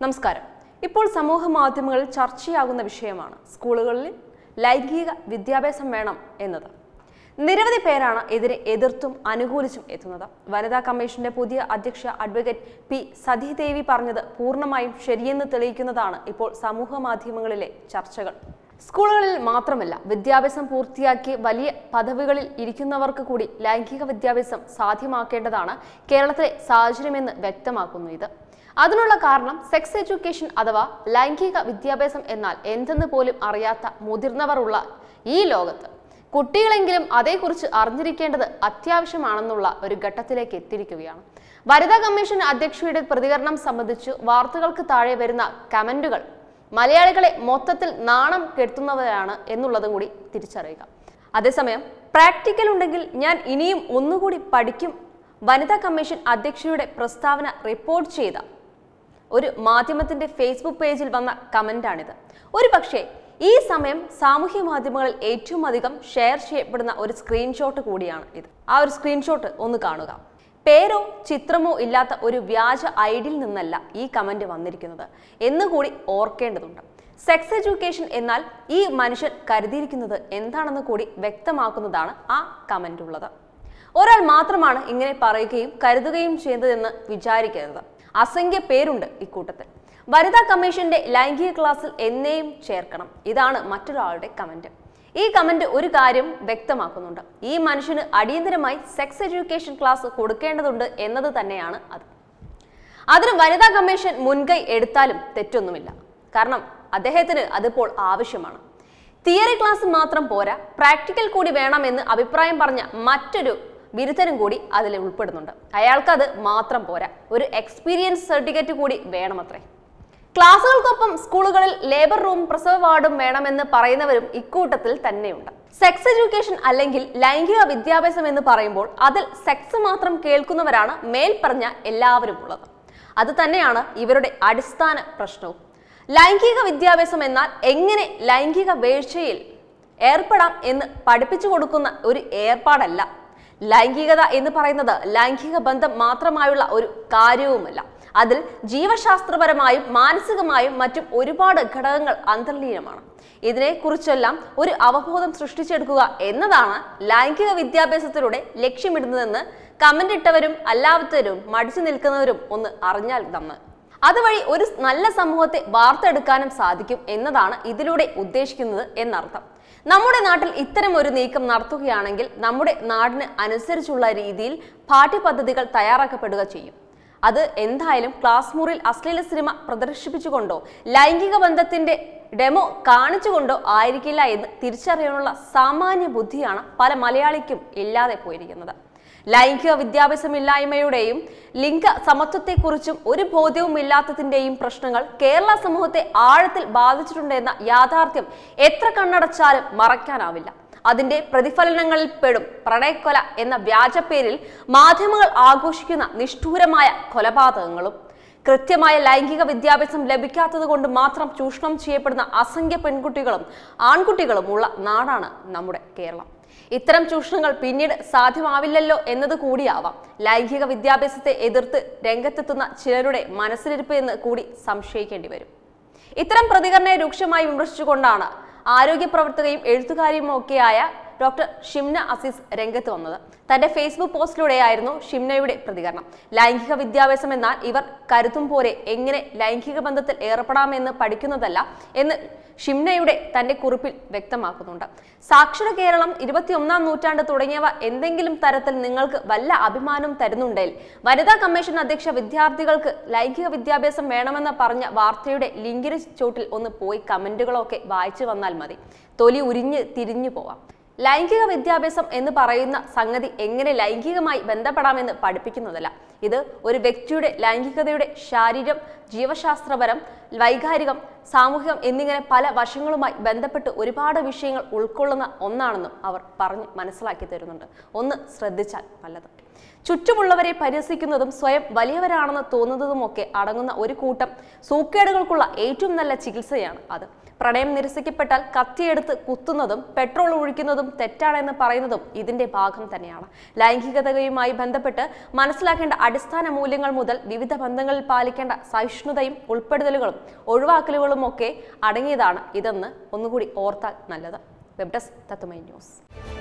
നമസ്കാരം ഇപ്പോൾ സമൂഹ മാധ്യമങ്ങളിൽ ചർച്ചയാകുന്ന വിഷയമാണ് സ്കൂളുകളിൽ ലൈംഗിക വിദ്യാഭ്യാസം വേണം എന്നത് നിരവധി പേരാണ് ഇതിനെ എതിർത്തും അനുകൂലിച്ചും എത്തുന്നത് വനിതാ കമ്മീഷന്റെ പുതിയ അധ്യക്ഷ അഡ്വക്കേറ്റ് പി സതീദേവി പറഞ്ഞത് പൂർണ്ണമായും ശരിയെന്ന് തെളിയിക്കുന്നതാണ് ഇപ്പോൾ സമൂഹ മാധ്യമങ്ങളിലെ ചർച്ചകൾ സ്കൂളുകളിൽ മാത്രമല്ല വിദ്യാഭ്യാസം പൂർത്തിയാക്കി വലിയ പദവികളിൽ ഇരിക്കുന്നവർക്ക് കൂടി ലൈംഗിക വിദ്യാഭ്യാസം സാധ്യമാക്കേണ്ടതാണ് കേരളത്തിലെ സാഹചര്യമെന്ന് വ്യക്തമാക്കുന്നു ഇത് അതിനുള്ള കാരണം സെക്സ് എഡ്യൂക്കേഷൻ അഥവാ ലൈംഗിക വിദ്യാഭ്യാസം എന്നാൽ എന്തെന്ന് പോലും അറിയാത്ത മുതിർന്നവർ ഉള്ള ഈ ലോകത്ത് കുട്ടികളെങ്കിലും അതേക്കുറിച്ച് അറിഞ്ഞിരിക്കേണ്ടത് അത്യാവശ്യമാണെന്നുള്ള ഒരു ഘട്ടത്തിലേക്ക് എത്തിയിരിക്കുകയാണ് വനിതാ കമ്മീഷൻ അധ്യക്ഷയുടെ പ്രതികരണം സംബന്ധിച്ച് വാർത്തകൾക്ക് താഴെ വരുന്ന കമന്റുകൾ മലയാളികളെ മൊത്തത്തിൽ നാണം കെടുത്തുന്നവരാണ് എന്നുള്ളതും കൂടി തിരിച്ചറിയുക അതേസമയം പ്രാക്ടിക്കൽ ഉണ്ടെങ്കിൽ ഞാൻ ഇനിയും ഒന്നുകൂടി പഠിക്കും വനിതാ കമ്മീഷൻ അധ്യക്ഷയുടെ പ്രസ്താവന റിപ്പോർട്ട് ചെയ്ത ഒരു മാധ്യമത്തിന്റെ ഫേസ്ബുക്ക് പേജിൽ വന്ന കമന്റാണിത് ഒരു പക്ഷേ ഈ സമയം സാമൂഹ്യ മാധ്യമങ്ങളിൽ ഏറ്റവും അധികം ഷെയർ ചെയ്യപ്പെടുന്ന ഒരു സ്ക്രീൻഷോട്ട് കൂടിയാണ് ഇത് ആ ഒരു സ്ക്രീൻഷോട്ട് ഒന്ന് കാണുക പേരോ ചിത്രമോ ഇല്ലാത്ത ഒരു വ്യാജ ഐഡിയിൽ നിന്നല്ല ഈ കമന്റ് വന്നിരിക്കുന്നത് എന്നുകൂടി ഓർക്കേണ്ടതുണ്ട് സെക്സ് എഡ്യൂക്കേഷൻ എന്നാൽ ഈ മനുഷ്യൻ കരുതിയിരിക്കുന്നത് എന്താണെന്ന് കൂടി വ്യക്തമാക്കുന്നതാണ് ആ കമന്റ് ഉള്ളത് ഒരാൾ മാത്രമാണ് ഇങ്ങനെ പറയുകയും കരുതുകയും ചെയ്യുന്നതെന്ന് വിചാരിക്കരുത് അസംഖ്യ പേരുണ്ട് ഇക്കൂട്ടത്തിൽ വനിതാ കമ്മീഷന്റെ ലൈംഗിക ക്ലാസ്സിൽ എന്നെയും ചേർക്കണം ഇതാണ് മറ്റൊരാളുടെ കമന്റ് ഈ കമന്റ് ഒരു കാര്യം വ്യക്തമാക്കുന്നുണ്ട് ഈ മനുഷ്യന് അടിയന്തരമായി സെക്സ് എഡ്യൂക്കേഷൻ ക്ലാസ് കൊടുക്കേണ്ടതുണ്ട് എന്നത് തന്നെയാണ് അത് അതിന് വനിതാ കമ്മീഷൻ മുൻകൈ എടുത്താലും തെറ്റൊന്നുമില്ല കാരണം അദ്ദേഹത്തിന് അതിപ്പോൾ ആവശ്യമാണ് തിയറി ക്ലാസ് മാത്രം പോരാ പ്രാക്ടിക്കൽ കൂടി വേണമെന്ന് അഭിപ്രായം പറഞ്ഞ മറ്റൊരു ബിരുദനും കൂടി അതിൽ ഉൾപ്പെടുന്നുണ്ട് അയാൾക്ക് അത് മാത്രം പോരാ ഒരു എക്സ്പീരിയൻസ് സർട്ടിഫിക്കറ്റ് കൂടി വേണമത്രേ ക്ലാസുകൾക്കൊപ്പം സ്കൂളുകളിൽ ലേബർ റൂം പ്രസവ വാർഡും വേണമെന്ന് പറയുന്നവരും ഇക്കൂട്ടത്തിൽ തന്നെയുണ്ട് സെക്സ് എഡ്യൂക്കേഷൻ അല്ലെങ്കിൽ ലൈംഗിക വിദ്യാഭ്യാസം എന്ന് പറയുമ്പോൾ അതിൽ സെക്സ് മാത്രം കേൾക്കുന്നവരാണ് മേൽപ്പറഞ്ഞ എല്ലാവരും ഉള്ളത് അത് തന്നെയാണ് ഇവരുടെ അടിസ്ഥാന പ്രശ്നവും ലൈംഗിക വിദ്യാഭ്യാസം എന്നാൽ എങ്ങനെ ലൈംഗിക വീഴ്ചയിൽ ഏർപ്പെടാം എന്ന് പഠിപ്പിച്ചു കൊടുക്കുന്ന ഒരു ഏർപ്പാടല്ല ലൈംഗികത എന്ന് പറയുന്നത് ലൈംഗിക ബന്ധം മാത്രമായുള്ള ഒരു കാര്യവുമല്ല അതിൽ ജീവശാസ്ത്രപരമായും മാനസികമായും മറ്റും ഒരുപാട് ഘടകങ്ങൾ അന്തർലീനമാണ് ഇതിനെക്കുറിച്ചെല്ലാം ഒരു അവബോധം സൃഷ്ടിച്ചെടുക്കുക എന്നതാണ് ലൈംഗിക വിദ്യാഭ്യാസത്തിലൂടെ ലക്ഷ്യമിടുന്നതെന്ന് കമന്റ് ഇട്ടവരും അല്ലാത്തവരും മടിച്ചു നിൽക്കുന്നവരും ഒന്ന് അറിഞ്ഞാൽ നന്ന് അതുവഴി ഒരു നല്ല സമൂഹത്തെ വാർത്തെടുക്കാനും സാധിക്കും എന്നതാണ് ഇതിലൂടെ ഉദ്ദേശിക്കുന്നത് എന്നർത്ഥം നമ്മുടെ നാട്ടിൽ ഇത്തരം ഒരു നീക്കം നടത്തുകയാണെങ്കിൽ നമ്മുടെ നാടിന് അനുസരിച്ചുള്ള രീതിയിൽ പാഠ്യപദ്ധതികൾ തയ്യാറാക്കപ്പെടുക ചെയ്യും അത് എന്തായാലും ക്ലാസ് മുറിയിൽ അശ്ലീല സിനിമ പ്രദർശിപ്പിച്ചുകൊണ്ടോ ലൈംഗിക ബന്ധത്തിന്റെ ഡെമോ കാണിച്ചുകൊണ്ടോ ആയിരിക്കില്ല എന്ന് തിരിച്ചറിയാനുള്ള സാമാന്യ ബുദ്ധിയാണ് പല മലയാളിക്കും ഇല്ലാതെ പോയിരിക്കുന്നത് ലൈംഗിക വിദ്യാഭ്യാസമില്ലായ്മയുടെയും ലിംഗ സമത്വത്തെക്കുറിച്ചും ഒരു ബോധ്യവും ഇല്ലാത്തതിന്റെയും പ്രശ്നങ്ങൾ കേരള സമൂഹത്തെ ആഴത്തിൽ ബാധിച്ചിട്ടുണ്ടെന്ന യാഥാർത്ഥ്യം എത്ര കണ്ണടച്ചാലും മറയ്ക്കാനാവില്ല അതിന്റെ പ്രതിഫലനങ്ങളിൽ പെടും പ്രണയക്കൊല എന്ന വ്യാജപ്പേരിൽ മാധ്യമങ്ങൾ ആഘോഷിക്കുന്ന നിഷ്ഠൂരമായ കൊലപാതകങ്ങളും കൃത്യമായ ലൈംഗിക വിദ്യാഭ്യാസം ലഭിക്കാത്തത് കൊണ്ട് മാത്രം ചൂഷണം ചെയ്യപ്പെടുന്ന അസംഖ്യ പെൺകുട്ടികളും ആൺകുട്ടികളും ഉള്ള നാടാണ് നമ്മുടെ കേരളം ഇത്തരം ചൂഷണങ്ങൾ പിന്നീട് സാധ്യമാവില്ലല്ലോ എന്നത് കൂടിയാവാം ലൈംഗിക വിദ്യാഭ്യാസത്തെ എതിർത്ത് രംഗത്തെത്തുന്ന ചിലരുടെ മനസ്സിലിരിപ്പ് എന്ന് കൂടി സംശയിക്കേണ്ടി വരും ഇത്തരം പ്രതികരണത്തെ രൂക്ഷമായി വിമർശിച്ചുകൊണ്ടാണ് ആരോഗ്യ പ്രവർത്തകയും എഴുത്തുകാരിയും ഒക്കെയായ ഡോക്ടർ ഷിംന അസീസ് രംഗത്ത് വന്നത് തന്റെ ഫേസ്ബുക്ക് പോസ്റ്റിലൂടെയായിരുന്നു ഷിംനയുടെ പ്രതികരണം ലൈംഗിക വിദ്യാഭ്യാസം എന്നാൽ ഇവർ കരുത്തും പോലെ എങ്ങനെ ലൈംഗിക ബന്ധത്തിൽ ഏർപ്പെടാമെന്ന് പഠിക്കുന്നതല്ല എന്ന് ഷിംനയുടെ തന്റെ കുറിപ്പിൽ വ്യക്തമാക്കുന്നുണ്ട് സാക്ഷര കേരളം ഇരുപത്തിയൊന്നാം നൂറ്റാണ്ട് തുടങ്ങിയവ എന്തെങ്കിലും തരത്തിൽ നിങ്ങൾക്ക് വല്ല അഭിമാനം തരുന്നുണ്ടെങ്കിൽ വനിതാ കമ്മീഷൻ അധ്യക്ഷ വിദ്യാർത്ഥികൾക്ക് ലൈംഗിക വിദ്യാഭ്യാസം വേണമെന്ന് പറഞ്ഞ വാർത്തയുടെ ലിങ്കിന് ചോട്ടിൽ ഒന്ന് പോയി കമന്റുകളൊക്കെ വായിച്ചു വന്നാൽ മതി തൊലി ഉരിഞ്ഞ് തിരിഞ്ഞു പോവാം ലൈംഗിക വിദ്യാഭ്യാസം എന്ന് പറയുന്ന സംഗതി എങ്ങനെ ലൈംഗികമായി ബന്ധപ്പെടാമെന്ന് പഠിപ്പിക്കുന്നതല്ല ഇത് ഒരു വ്യക്തിയുടെ ലൈംഗികതയുടെ ശാരീരം ജീവശാസ്ത്രപരം വൈകാരികം സാമൂഹികം എന്നിങ്ങനെ പല വശങ്ങളുമായി ബന്ധപ്പെട്ട് ഒരുപാട് വിഷയങ്ങൾ ഉൾക്കൊള്ളുന്ന ഒന്നാണെന്നും അവർ പറഞ്ഞ് മനസ്സിലാക്കി തരുന്നുണ്ട് ഒന്ന് ശ്രദ്ധിച്ചാൽ നല്ലത് ചുറ്റുമുള്ളവരെ പരിഹസിക്കുന്നതും സ്വയം വലിയവരാണെന്ന് തോന്നുന്നതുമൊക്കെ അടങ്ങുന്ന ഒരു കൂട്ടം സൂക്കേടുകൾക്കുള്ള ഏറ്റവും നല്ല ചികിത്സയാണ് അത് പ്രണയം നിരസിക്കപ്പെട്ടാൽ കത്തിയെടുത്ത് കുത്തുന്നതും പെട്രോൾ ഒഴിക്കുന്നതും തെറ്റാണെന്ന് പറയുന്നതും ഇതിന്റെ ഭാഗം തന്നെയാണ് ലൈംഗികതയുമായി ബന്ധപ്പെട്ട് മനസ്സിലാക്കേണ്ട അടിസ്ഥാന മൂല്യങ്ങൾ മുതൽ വിവിധ ബന്ധങ്ങളിൽ പാലിക്കേണ്ട സഹിഷ്ണുതയും ഉൾപ്പെടുത്തലുകളും ഒഴിവാക്കലുകളും ഒക്കെ അടങ്ങിയതാണ് ഇതെന്ന് ഒന്നുകൂടി ഓർത്താൽ നല്ലത് വെബ് ഡെസ്ക് തത്തുമൈ ന്യൂസ്